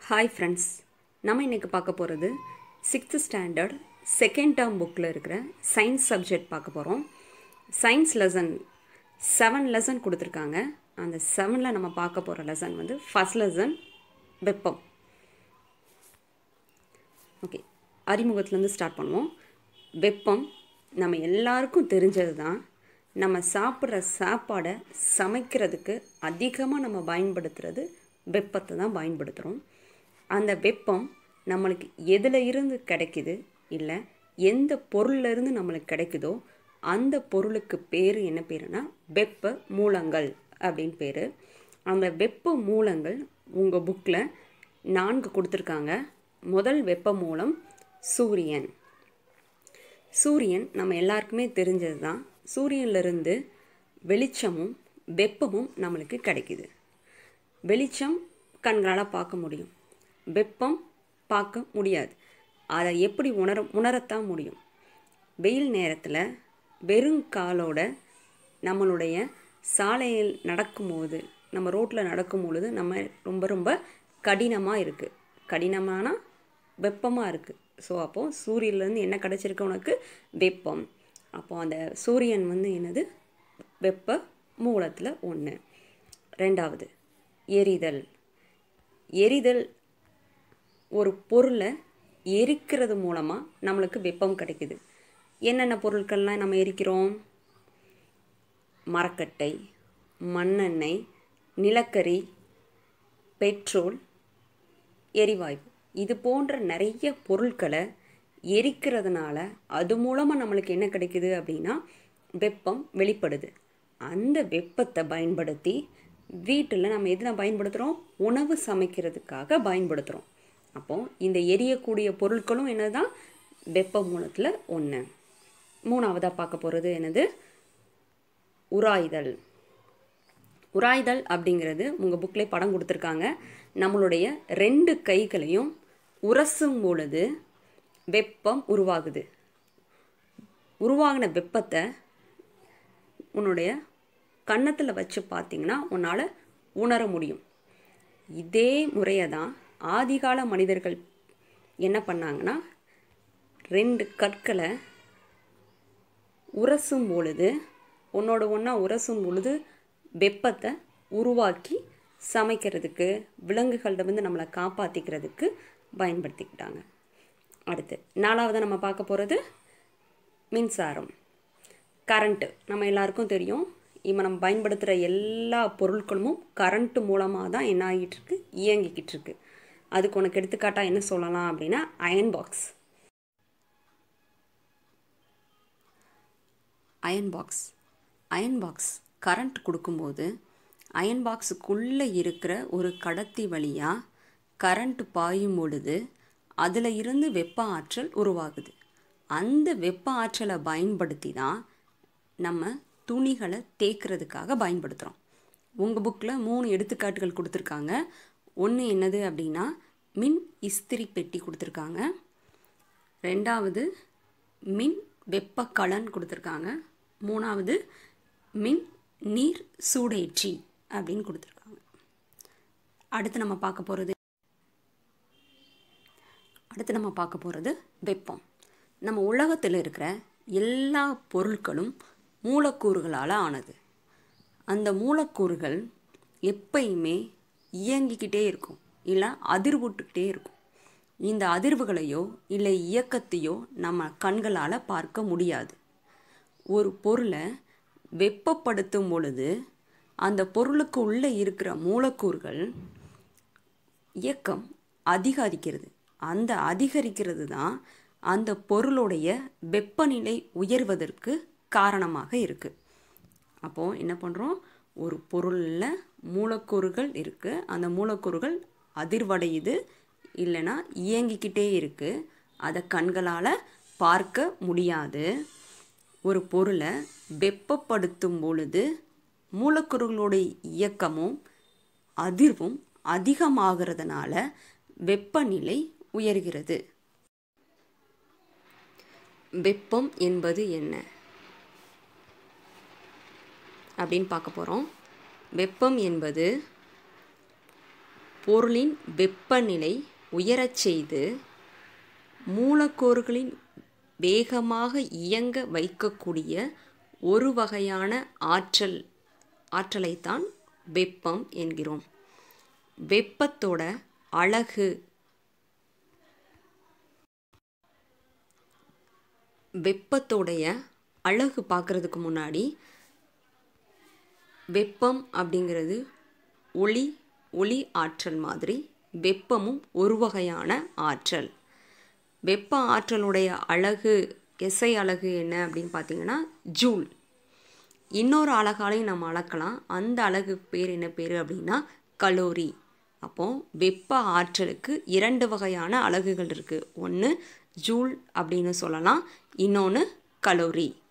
hi friends நம்ம இன்றைக்கி பார்க்க போகிறது சிக்ஸ்த்து ஸ்டாண்டர்ட் செகண்ட் டேர்ம் புக்கில் இருக்கிற சயின்ஸ் சப்ஜெக்ட் பார்க்க போகிறோம் சயின்ஸ் லெசன் செவன் லெசன் கொடுத்துருக்காங்க அந்த செவனில் நம்ம பார்க்க போகிற லெசன் வந்து ஃபஸ்ட் லெசன் வெப்பம் ஓகே அறிமுகத்துலேருந்து ஸ்டார்ட் பண்ணுவோம் வெப்பம் நம்ம எல்லாருக்கும் தெரிஞ்சது தான் நம்ம சாப்பிட்ற சாப்பாடை சமைக்கிறதுக்கு அதிகமாக நம்ம பயன்படுத்துகிறது வெப்பத்தை தான் பயன்படுத்துகிறோம் அந்த வெப்பம் நம்மளுக்கு எதில் இருந்து கிடைக்குது இல்லை எந்த பொருள்ல இருந்து நம்மளுக்கு கிடைக்குதோ அந்த பொருளுக்கு பேர் என்ன பேருனா வெப்ப மூலங்கள் அப்படின்னு பேர் அந்த வெப்ப மூலங்கள் உங்கள் புக்கில் நான்கு கொடுத்துருக்காங்க முதல் வெப்ப மூலம் சூரியன் சூரியன் நம்ம எல்லாருக்குமே தெரிஞ்சது தான் சூரியன்லேருந்து வெளிச்சமும் வெப்பமும் நம்மளுக்கு கிடைக்குது வெளிச்சம் கண்களால் பார்க்க முடியும் வெப்பம் பார்க்க முடியாது அதை எப்படி உணர உணரத்தான் முடியும் வெயில் நேரத்தில் வெறும் காலோட நம்மளுடைய சாலையில் நடக்கும்போது நம்ம ரோட்டில் நடக்கும் பொழுது நம்ம ரொம்ப ரொம்ப கடினமாக இருக்குது கடினமான வெப்பமாக இருக்குது ஸோ அப்போது சூரியன்லேருந்து என்ன கிடச்சிருக்கு உனக்கு வெப்பம் அப்போது அந்த சூரியன் வந்து என்னது வெப்ப மூலத்தில் ஒன்று ரெண்டாவது எரிதல் எரிதல் ஒரு பொருளை எரிக்கிறது மூலமாக நம்மளுக்கு வெப்பம் கிடைக்குது என்னென்ன பொருட்கள்லாம் நம்ம எரிக்கிறோம் மரக்கட்டை மண்ணெண்ணெய் நிலக்கரி பெட்ரோல் எரிவாயு இது போன்ற நிறைய பொருட்களை எரிக்கிறதுனால அது மூலமாக நம்மளுக்கு என்ன கிடைக்குது அப்படின்னா வெப்பம் வெளிப்படுது அந்த வெப்பத்தை பயன்படுத்தி வீட்டில் நம்ம எதில் பயன்படுத்துகிறோம் உணவு சமைக்கிறதுக்காக பயன்படுத்துகிறோம் அப்போது இந்த எரியக்கூடிய பொருட்களும் என்னதான் வெப்ப மூலத்தில் ஒன்று மூணாவதாக பார்க்க போகிறது என்னது உராய்தல் உராய்தல் அப்படிங்கிறது உங்கள் புக்கில் படம் கொடுத்துருக்காங்க நம்மளுடைய ரெண்டு கைகளையும் உரசும் பொழுது வெப்பம் உருவாகுது உருவாகின வெப்பத்தை உன்னுடைய கன்னத்தில் வச்சு பார்த்தீங்கன்னா உன்னால் உணர முடியும் இதே முறையை தான் ஆதிகால மனிதர்கள் என்ன பண்ணாங்கன்னா ரெண்டு கற்களை உரசும் பொழுது ஒன்றோட ஒன்றா உரசும் பொழுது வெப்பத்தை உருவாக்கி சமைக்கிறதுக்கு விலங்குகள்கிட்ட வந்து நம்மளை காப்பாற்றிக்கிறதுக்கு பயன்படுத்திக்கிட்டாங்க அடுத்து நாலாவது நம்ம பார்க்க போகிறது மின்சாரம் கரண்ட்டு நம்ம எல்லாருக்கும் தெரியும் இப்போ நம்ம பயன்படுத்துகிற எல்லா பொருட்களும் கரண்ட்டு மூலமாக தான் என்ன ஆகிட்டு இருக்கு இயங்கிக்கிட்டு இருக்கு அதுக்கு உனக்கு எடுத்துக்காட்டாக என்ன சொல்லலாம் அப்படின்னா iron box iron box iron box current கொடுக்கும்போது அயன் பாக்ஸுக்குள்ளே இருக்கிற ஒரு கடத்தி வழியாக கரண்ட் பாயும் பொழுது அதில் இருந்து வெப்ப ஆற்றல் உருவாகுது அந்த வெப்ப ஆற்றலை பயன்படுத்தி தான் நம்ம துணிகளை தேய்க்கிறதுக்காக பயன்படுத்துகிறோம் உங்கள் புக்கில் மூணு எடுத்துக்காட்டுகள் கொடுத்துருக்காங்க ஒன்று என்னது அப்படின்னா மின் இஸ்திரி பெட்டி கொடுத்துருக்காங்க ரெண்டாவது மின் வெப்பக்கலன் கொடுத்துருக்காங்க மூணாவது மின் நீர் சூடேற்றி அப்படின்னு கொடுத்துருக்காங்க அடுத்து நம்ம பார்க்க போகிறது அடுத்து நம்ம பார்க்க போகிறது வெப்பம் நம்ம உலகத்தில் இருக்கிற எல்லா பொருட்களும் மூலக்கூறுகளால் ஆனது அந்த மூலக்கூறுகள் எப்பயுமே இயங்கிக்கிட்டே இருக்கும் இல்லை அதிர்வுட்டுக்கிட்டே இருக்கும் இந்த அதிர்வுகளையோ இல்லை இயக்கத்தையோ நம்ம கண்களால் பார்க்க முடியாது ஒரு பொருளை வெப்பப்படுத்தும் பொழுது அந்த பொருளுக்கு உள்ளே இருக்கிற மூலக்கூறுகள் இயக்கம் அதிகரிக்கிறது அந்த அதிகரிக்கிறது தான் அந்த பொருளுடைய வெப்பநிலை உயர்வதற்கு காரணமாக இருக்குது அப்போது என்ன பண்ணுறோம் ஒரு பொருளில் மூலக்கூறுகள் இருக்குது அந்த மூலக்கூறுகள் அதிர்வடையுது இல்லைன்னா இயங்கிக்கிட்டே இருக்குது அதை கண்களால் பார்க்க முடியாது ஒரு பொருளை வெப்பப்படுத்தும் பொழுது மூலக்கூறுகளுடைய இயக்கமும் அதிர்வும் அதிகமாகிறதுனால வெப்பநிலை உயர்கிறது வெப்பம் என்பது என்ன அப்படின்னு பார்க்க போகிறோம் வெப்பம் என்பது பொருளின் வெப்பநிலை உயரச் செய்து மூலக்கூறுகளின் வேகமாக இயங்க வைக்கக்கூடிய ஒரு வகையான ஆற்றல் ஆற்றலைத்தான் வெப்பம் என்கிறோம் வெப்பத்தோட அழகு வெப்பத்தோடைய அழகு பார்க்குறதுக்கு முன்னாடி வெப்பம் அப்படிங்கிறது ஒளி ஒளி ஆற்றல் மாதிரி வெப்பமும் ஒரு வகையான ஆற்றல் வெப்ப ஆற்றலுடைய அழகு எஸ்ஐ அழகு என்ன அப்படின்னு பார்த்தீங்கன்னா ஜூல் இன்னொரு அழகாலையும் நம்ம அளக்கலாம் அந்த அழகு பேர் என்ன பேர் அப்படின்னா கலோரி அப்போ வெப்ப ஆற்றலுக்கு இரண்டு வகையான அலகுகள் இருக்குது ஒன்று ஜூல் அப்படின்னு சொல்லலாம் இன்னொன்று கலோரி